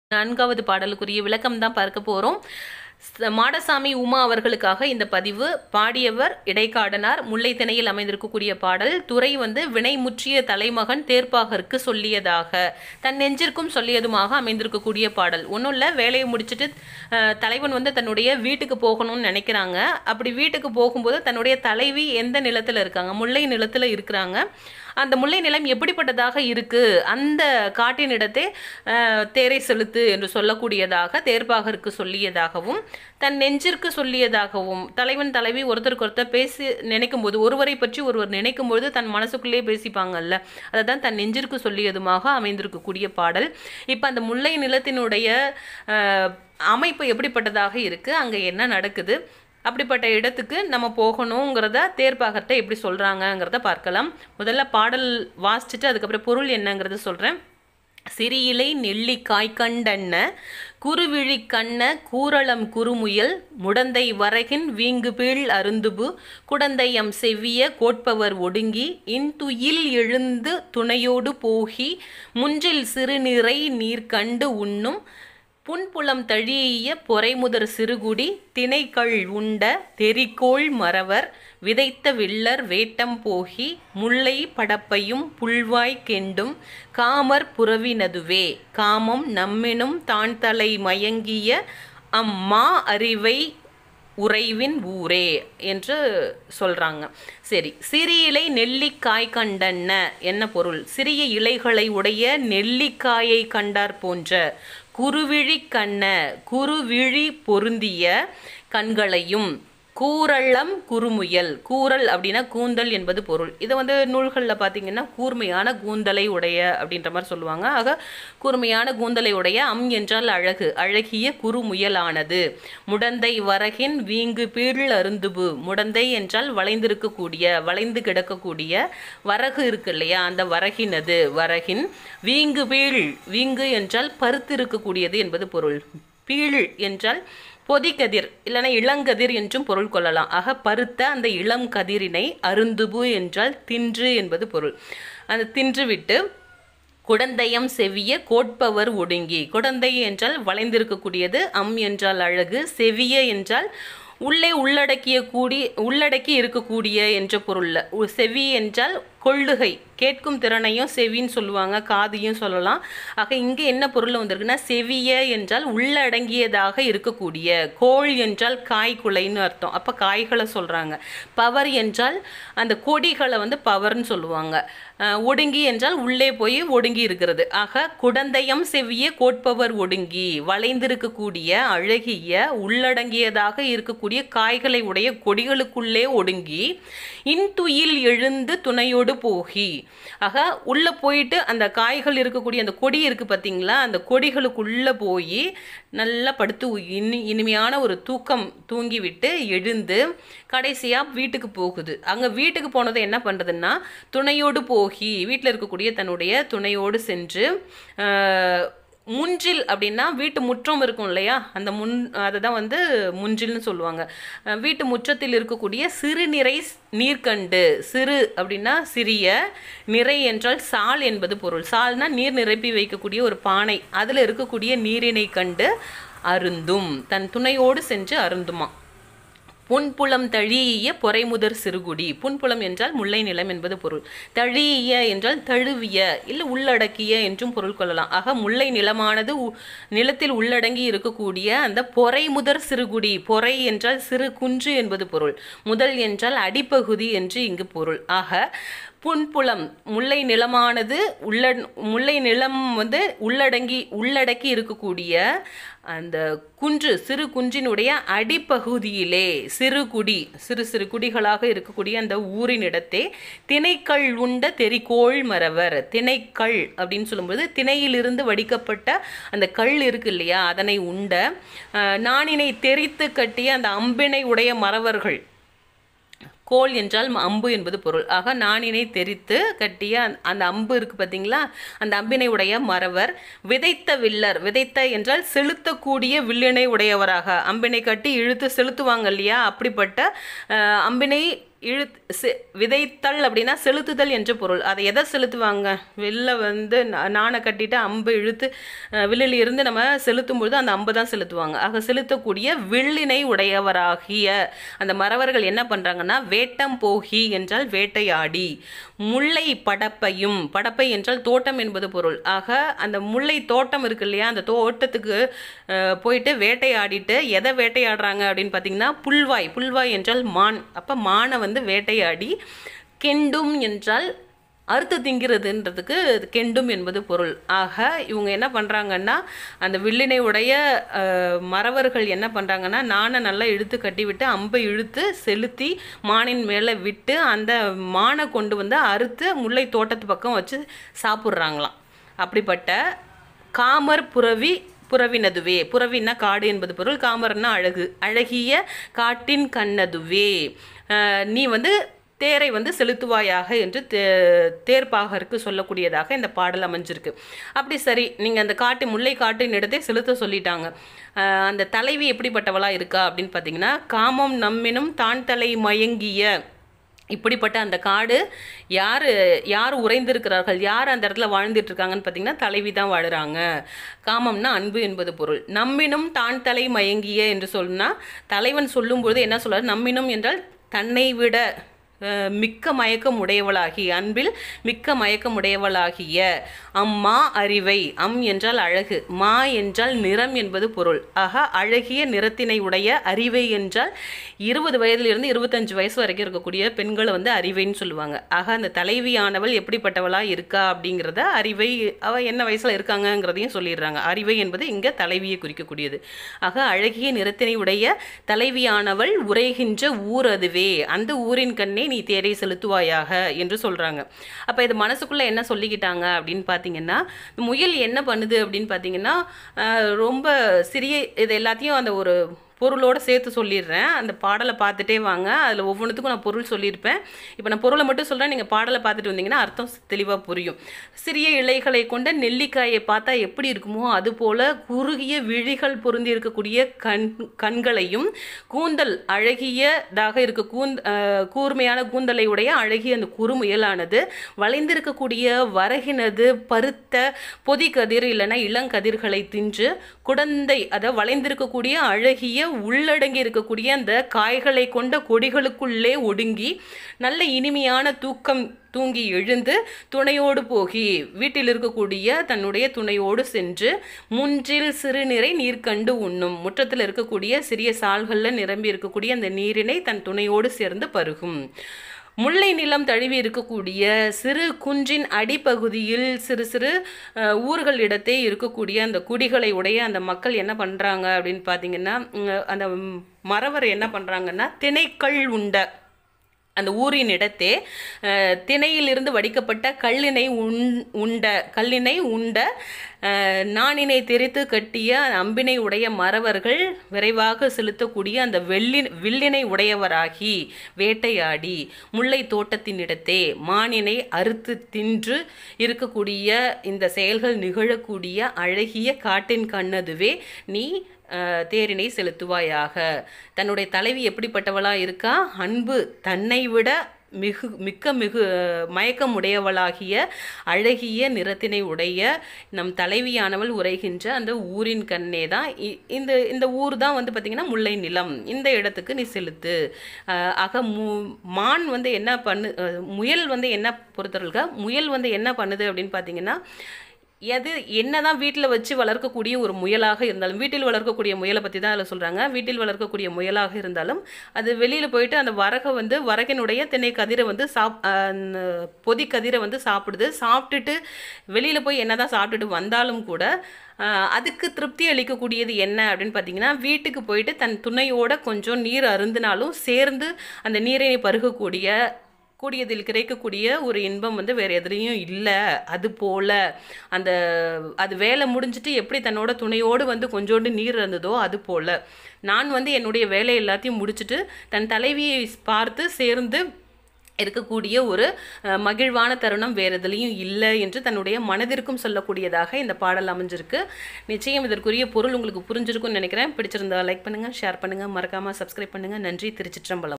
நான்காவது பாடலுக்குரிய விளக்கம் தான் பார்க்க போகிறோம் மாடசாமி உமா அவர்களுக்காக இந்த பதிவு பாடியவர் இடைக்காடனார் முல்லைத்திணையில் அமைந்திருக்கக்கூடிய பாடல் துறை வந்து வினை முற்றிய தலைமகன் தேர்ப்பாகருக்கு சொல்லியதாக தன் நெஞ்சிற்கும் சொல்லியதுமாக அமைந்திருக்கக்கூடிய பாடல் ஒன்றும் இல்லை வேலையை முடிச்சுட்டு அஹ், தலைவன் வந்து தன்னுடைய வீட்டுக்கு போகணும்னு நினைக்கிறாங்க அப்படி வீட்டுக்கு போகும்போது தன்னுடைய தலைவி எந்த நிலத்தில் இருக்காங்க முல்லை நிலத்தில் இருக்கிறாங்க அந்த முல்லை நிலம் எப்படிப்பட்டதாக இருக்கு அந்த காட்டின் இடத்தை அஹ், தேரை செலுத்து என்று சொல்லக்கூடியதாக தேர்ப்பாகருக்கு சொல்லியதாகவும் தன் நெஞ்சிற்கு சொல்லியதாகவும் தலைவன் தலைவி ஒருத்தருக்கு ஒருத்தர் பேசி நினைக்கும் போது ஒருவரை பற்றி ஒருவர் நினைக்கும் பொழுது தன் மனசுக்குள்ளே பேசிப்பாங்கல்ல அதை தான் தன் நெஞ்சிற்கு சொல்லியதுமாக அமைந்திருக்கக்கூடிய பாடல் இப்போ அந்த முல்லை நிலத்தினுடைய அஹ், அமைப்பு எப்படிப்பட்டதாக இருக்கு அங்கே என்ன நடக்குது அப்படிப்பட்ட இடத்துக்கு நம்ம போகணுங்கிறத தேர்ப்பாகத்தை எப்படி சொல்கிறாங்கங்கிறத பார்க்கலாம் முதல்ல பாடல் வாசிச்சுட்டு அதுக்கப்புறம் பொருள் என்னங்கிறத சொல்கிறேன் சிறியிலை நெல்லிக்காய் கண்டன்ன குருவிழி கண்ண கூரளம் குறுமுயல் முடந்தை வரகின் வீங்கு பீழ் அருந்துபு குடந்தையம் செவ்விய கோட்பவர் ஒடுங்கி இன்துயில் எழுந்து துணையோடு போகி முன்றில் சிறுநீரை நீர் கண்டு உண்ணும் புன்புலம் தழிய பொறைமுதர் சிறுகுடி திணைக்கள் உண்ட தெரிகோள் மறவர் விதைத்த வில்லர் வேட்டம் போகி முல்லை படப்பையும் புல்வாய் கெண்டும் காமர் புறவினதுவே காமம் நம்மெனும் தான் தலை மயங்கிய அம்மா அறிவை உறைவின் ஊரே என்று சொல்றாங்க சரி சிறியிலை நெல்லிக்காய் கண்டன்ன என்ன பொருள் சிறிய இலைகளை உடைய நெல்லிக்காயை கண்டார் போன்ற குருவிழி கண்ண குருவிழி பொருந்திய கண்களையும் கூரளம் குறுமுயல் கூரல் அப்படின்னா கூந்தல் என்பது பொருள் இதை வந்து நூல்களில் பார்த்தீங்கன்னா கூர்மையான கூந்தலை உடைய அப்படின்ற மாதிரி சொல்லுவாங்க ஆக கூர்மையான கூந்தலை உடைய அம் என்றால் அழகு அழகிய குறுமுயலானது முடந்தை வரகின் வீங்கு பீழ் அருந்துபு முடந்தை என்றால் வளைந்திருக்கக்கூடிய வளைந்து கிடக்கக்கூடிய வரகு இருக்கு இல்லையா அந்த வரகினது வரகின் வீங்கு பீழ் வீங்கு என்றால் பருத்து இருக்கக்கூடியது என்பது பொருள் பீழ் என்றால் பொதிக்கதிர் இல்லைன்னா இளங்கதிர் என்றும் பொருள் கொள்ளலாம் ஆக பருத்த அந்த இளம் கதிரினை அருந்துபு என்றால் தின்று என்பது பொருள் அந்த தின்று விட்டு குடந்தையம் செவிய கோட்பவர் ஒடுங்கி குடந்தை என்றால் வளைந்திருக்கக்கூடியது அம் என்றால் அழகு செவிய என்றால் உள்ளே உள்ளடக்கிய கூடி உள்ளடக்கி இருக்கக்கூடிய என்ற பொருள்ல உ- செவி என்றால் கொள்ளுகை கேட்கும் திறனையும் செவின்னு சொல்லுவாங்க காதையும் சொல்லலாம் ஆக இங்கே என்ன பொருள் வந்திருக்குன்னா செவிய என்றால் உள்ளடங்கியதாக இருக்கக்கூடிய கோள் என்றால் காய் குலைன்னு அர்த்தம் அப்போ காய்களை சொல்கிறாங்க பவர் என்றால் அந்த கொடிகளை வந்து பவர்னு சொல்லுவாங்க அஹ், ஒடுங்கி என்றால் உள்ளே போய் ஒடுங்கி இருக்கிறது ஆக குடந்தையம் செவிய கோட்பவர் ஒடுங்கி வளைந்திருக்கக்கூடிய அழகிய உள்ளடங்கியதாக இருக்கக்கூடிய காய்களை உடைய கொடிகளுக்குள்ளே ஒடுங்கி இன்துயில் எழுந்து துணையோடு போகி ஆக உள்ள போயிட்டு அந்த காய்கள் இருக்கக்கூடிய அந்த கொடி இருக்கு பார்த்தீங்களா அந்த கொடிகளுக்குள்ள போய் நல்லா படுத்து உ- இனி இனிமையான ஒரு தூக்கம் தூங்கி விட்டு எழுந்து கடைசியா வீட்டுக்கு போகுது அங்க வீட்டுக்கு போனது என்ன பண்றதுன்னா துணையோடு போகி வீட்டில் இருக்கக்கூடிய தன்னுடைய துணையோடு சென்று ஆஹ், முன்றில் அப்படின்னா வீட்டு முற்றம் இருக்கும் இல்லையா அந்த முன் அதை தான் வந்து முன்றில்னு சொல்லுவாங்க அஹ் வீட்டு முற்றத்தில் இருக்கக்கூடிய சிறுநிறை ஸ்- நீர்க்கண்டு சிறு அப்படின்னா சிறிய நிறை என்றால் சால் என்பது பொருள் சால்னா நீர் நிரப்பி வைக்கக்கூடிய ஒரு பானை அதில் இருக்கக்கூடிய நீரினை கண்டு அருந்தும் தன் துணையோடு சென்று அருந்துமா புன்புலம் தழிய பொறைமுதர் சிறுகுடி புன்புலம் என்றால் முல்லை நிலம் என்பது பொருள் தழிய என்றால் தழுவிய இல்லை உள்ளடக்கிய என்றும் பொருள் கொள்ளலாம் ஆக முல்லை நிலமானது உ- நிலத்தில் உள்ளடங்கி இருக்கக்கூடிய அந்த பொறைமுதர் சிறுகுடி பொறை என்றால் சிறு குன்று என்பது பொருள் முதல் என்றால் அடிப்பகுதி என்று இங்கு பொருள் ஆக புன்புலம் முல்லை நிலமானது உள்ள முல்லை நிலம் வந்து உள்ளடங்கி உள்ளடக்கி இருக்கக்கூடிய அந்த குன்று சிறு குன்றினுடைய அடிப்பகுதியிலே சிறு குடி சிறு சிறு குடிகளாக இருக்கக்கூடிய அந்த ஊரினிடத்தே திணைக்கள் உண்ட தெரிகோள் மறவர் திணைக்கள் அப்படின்னு சொல்லும்போது திணையிலிருந்து வடிக்கப்பட்ட அந்த கல் இருக்கு இல்லையா அதனை உண்ட அஹ், நாணினை தெரித்து கட்டிய அந்த அம்பினை உடைய மறவர்கள் கோல் என்றால் ம- அம்பு என்பது பொருள் ஆக நாணினை தெரித்து கட்டிய அந்த- அந்த அம்பு இருக்கு பார்த்தீங்களா அந்த அம்பினை உடைய மறவர் விதைத்த வில்லர் விதைத்த என்றால் செலுத்தக்கூடிய வில்லினை உடையவராக அம்பினை கட்டி இழுத்து செலுத்துவாங்க இல்லையா அப்படிப்பட்ட அஹ், அம்பினை இழு செ- விதைத்தல் அப்படின்னா செலுத்துதல் என்ற பொருள் அதை எதை செலுத்துவாங்க வெளில வந்து நா- நாணை கட்டிட்டு அம்பு இழுத்து அஹ், வில்லில் இருந்து நம்ம செலுத்தும் பொழுது அந்த அம்பு தான் செலுத்துவாங்க ஆக செலுத்தக்கூடிய வில்லினை உடையவராகிய அந்த மறவர்கள் என்ன பண்ணுறாங்கன்னா வேட்டம் போகி என்றால் வேட்டையாடி முல்லை படப்பையும் படப்பை என்றால் தோட்டம் என்பது பொருள் ஆக அந்த முல்லை தோட்டம் இருக்கு இல்லையா அந்த தோட்டத்துக்கு அஹ், போயிட்டு வேட்டையாடிட்டு எதை வேட்டையாடுறாங்க அப்படின்னு பார்த்தீங்கன்னா புல்வாய் புல்வாய் என்றால் மான் அப்போ மானை வந்து வேட்டையாடி கெண்டும் என்றால் அறுத்து திங்கிறதுன்றதுக்கு கெண்டும் என்பது பொருள் ஆக இவங்க என்ன பண்ணுறாங்கன்னா அந்த வில்லினை உடைய அஹ், மறவர்கள் என்ன பண்ணுறாங்கன்னா நானை நல்லா இழுத்து கட்டிவிட்டு அம்பை இழுத்து செலுத்தி மானின் மேலே விட்டு அந்த மானை கொண்டு வந்து அறுத்து முல்லை தோட்டத்து பக்கம் வச்சு சாப்பிட்றாங்களாம் அப்படிப்பட்ட காமர் புறவி புறவினதுவே புறவின்னா காடு என்பது பொருள் காமர்னா அழகு அழகிய காட்டின் கண்ணதுவே அஹ், நீ வந்து தேரை வந்து செலுத்துவாயாக என்று தே தேர்ப்பாகருக்கு சொல்லக்கூடியதாக இந்த பாடல் அமைஞ்சிருக்கு அப்படி சரி நீங்கள் அந்த காட்டு முல்லை காட்டின் இடத்தை செலுத்த சொல்லிட்டாங்க அஹ், அந்த தலைவி எப்படிப்பட்டவளா இருக்கா அப்படின்னு பார்த்தீங்கன்னா காமம் நம்மினும் தான் தலை மயங்கிய இப்படிப்பட்ட அந்த காடு யார் யார் உறைந்திருக்கிறார்கள் யார் அந்த இடத்துல வாழ்ந்துட்டு இருக்காங்கன்னு பார்த்தீங்கன்னா தலைவி தான் வாழுறாங்க காமம்னா அன்பு என்பது பொருள் நம்மினும் தான் தலை மயங்கிய என்று சொன்னா தலைவன் சொல்லும்பொழுது என்ன சொல்றார் நம்மினும் என்றால் தன்னை விட அஹ், மிக்க மயக்கம் உடையவளாகி அன்பில் மிக்க மயக்கம் உடையவளாகிய அம்மா அறிவை அம் என்றால் அழகு மா என்றால் நிறம் என்பது பொருள் ஆக அழகிய நிறத்தினை உடைய அறிவை என்றால் இருபது வயதிலிருந்து இருபத்தஞ்சு வயசு வரைக்கும் இருக்கக்கூடிய பெண்களை வந்து அறிவைன்னு சொல்லுவாங்க ஆக அந்த தலைவியானவள் எப்படிப்பட்டவளா இருக்கா அப்படிங்கிறத அறிவை அவ என்ன வயசுல இருக்காங்கங்கிறதையும் சொல்லிடுறாங்க அறிவை என்பது இங்க தலைவியை குறிக்கக்கூடியது ஆக அழகிய நிறத்தினை உடைய தலைவியானவள் உரைகின்ற ஊர் அதுவே அந்த ஊரின் கண்ணே நீ தேரை செலுத்துவாயாக என்று சொல்றாங்க அப்ப இது மனசுக்குள்ள என்ன சொல்லிக்கிட்டாங்க அப்படின்னு பார்த்தீங்கன்னா முயல் என்ன பண்ணுது அப்படின்னு பார்த்தீங்கன்னா ஆஹ், ரொம்ப சிறிய இது எல்லாத்தையும் அந்த ஒரு பொருளோடு சேர்த்து சொல்லிடுறேன் அந்த பாடலை பார்த்துட்டே வாங்க அதில் ஒவ்வொன்றுத்துக்கும் நான் பொருள் சொல்லியிருப்பேன் இப்போ நான் பொருளை மட்டும் சொல்கிறேன் நீங்கள் பாடலை பார்த்துட்டு வந்தீங்கன்னா அர்த்தம் தெளிவாக புரியும் சிறிய இலைகளை கொண்ட நெல்லிக்காயை பார்த்தா எப்படி இருக்குமோ அதுபோல் குறுகிய விழிகள் பொருந்தி இருக்கக்கூடிய கண் கண்களையும் கூந்தல் அழகியதாக இருக்க கூந்த அஹ், கூர்மையான கூந்தலை உடைய அழகிய அந்த குறுமுயலானது வளைந்திருக்கக்கூடிய வரகினது பருத்த பொதிக்கதிர் இல்லைன்னா இளங்கதிர்களை தின்று குடந்தை அதை வளைந்திருக்கக்கூடிய அழகிய உள்ளடங்கி இருக்கக்கூடிய அந்த காய்களை கொண்ட கொடிகளுக்குள்ளே ஒடுங்கி நல்ல இனிமையான தூக்கம் தூங்கி எழுந்து துணையோடு போகி வீட்டில் இருக்கக்கூடிய தன்னுடைய துணையோடு சென்று முன்றில் சிறுநீரை நீர் கண்டு உண்ணும் முற்றத்தில் இருக்கக்கூடிய சிறிய சால்களில் நிரம்பி இருக்கக்கூடிய அந்த நீரினை தன் துணையோடு சேர்ந்து பருகும் முல்லை நிலம் தழுவி இருக்கக்கூடிய சிறு குன்றின் அடிப்பகுதியில் சிறு சிறு அஹ், ஊர்களிடத்தே இருக்கக்கூடிய அந்த குடிகளை உடைய அந்த மக்கள் என்ன பண்ணுறாங்க அப்படின்னு பார்த்தீங்கன்னா உம், அந்த மறவர் என்ன பண்ணுறாங்கன்னா திணைக்கள் உண்ட அந்த ஊரின் இடத்தே அஹ், திணையிலிருந்து வடிக்கப்பட்ட கல்லினை உண் உண்ட கல்லினை உண்ட அஹ், நாணினை தெரித்து கட்டிய அம்பினை உடைய மறவர்கள் விரைவாக செலுத்தக்கூடிய அந்த வெள்ளி வில்லினை உடையவராகி வேட்டையாடி முல்லை தோட்டத்தின் இடத்தே மானினை அறுத்து தின்று இருக்கக்கூடிய இந்த செயல்கள் நிகழக்கூடிய அழகிய காட்டின் கண்ணதுவே நீ அஹ், தேரினை செலுத்துவாயாக தன்னுடைய தலைவி எப்படிப்பட்டவளா இருக்கா அன்பு தன்னை விட மிகு மிக்க மிகு மயக்கம் உடையவளாகிய அழகிய நிறத்தினை உடைய நம் தலைவியானவள் உரைகின்ற அந்த ஊரின் கண்ணே தான் இ- இந்த இந்த ஊர் தான் வந்து பார்த்திங்கன்னா முல்லை நிலம் இந்த இடத்துக்கு நீ செலுத்து அஹ், ஆக மு மான் வந்து என்ன பண்ணு அஹ், முயல் வந்து என்ன பொறுத்தவர்களுக்கு முயல் வந்து என்ன பண்ணுது அப்படின்னு பார்த்தீங்கன்னா எது என்னதான் வீட்டில் வச்சு வளர்க்கக்கூடிய ஒரு முயலாக இருந்தாலும் வீட்டில் வளர்க்கக்கூடிய முயலை பற்றி தான் அதில் சொல்கிறாங்க வீட்டில் வளர்க்கக்கூடிய முயலாக இருந்தாலும் அது வெளியில் போயிட்டு அந்த வரகை வந்து வரகினுடைய திணை கதிரை வந்து சாப் அந்த பொதி கதிரை வந்து சாப்பிடுது சாப்பிட்டுட்டு வெளியில் போய் என்னதான் சாப்பிட்டுட்டு வந்தாலும் கூட ஆஹ், அதுக்கு திருப்தி அளிக்கக்கூடியது என்ன அப்படின்னு பார்த்தீங்கன்னா வீட்டுக்கு போயிட்டு தன் துணையோட கொஞ்சம் நீர் அருந்தினாலும் சேர்ந்து அந்த நீரை பருகக்கூடிய கூடியதில் கிடைக்கக்கூடிய ஒரு இன்பம் வந்து வேறு எதுலேயும் இல்லை அது போல அந்த அது வேலை முடிஞ்சிட்டு எப்படி தன்னோட துணையோடு வந்து கொஞ்சோண்டு நீர் இருந்ததோ அது போல நான் வந்து என்னுடைய வேலை எல்லாத்தையும் முடிச்சிட்டு தன் தலைவியை பார்த்து சேர்ந்து இருக்கக்கூடிய ஒரு அஹ், மகிழ்வான தருணம் வேறு எதுலேயும் இல்லை என்று தன்னுடைய மனதிற்கும் சொல்லக்கூடியதாக இந்த பாடல் அமைஞ்சிருக்கு நிச்சயம் இதற்குரிய பொருள் உங்களுக்கு புரிஞ்சிருக்கும்னு நினைக்கிறேன் பிடிச்சிருந்தா லைக் பண்ணுங்கள் ஷேர் பண்ணுங்கள் மறக்காமல் சப்ஸ்கிரைப் பண்ணுங்கள் நன்றி திருச்சிற்றம்பலம்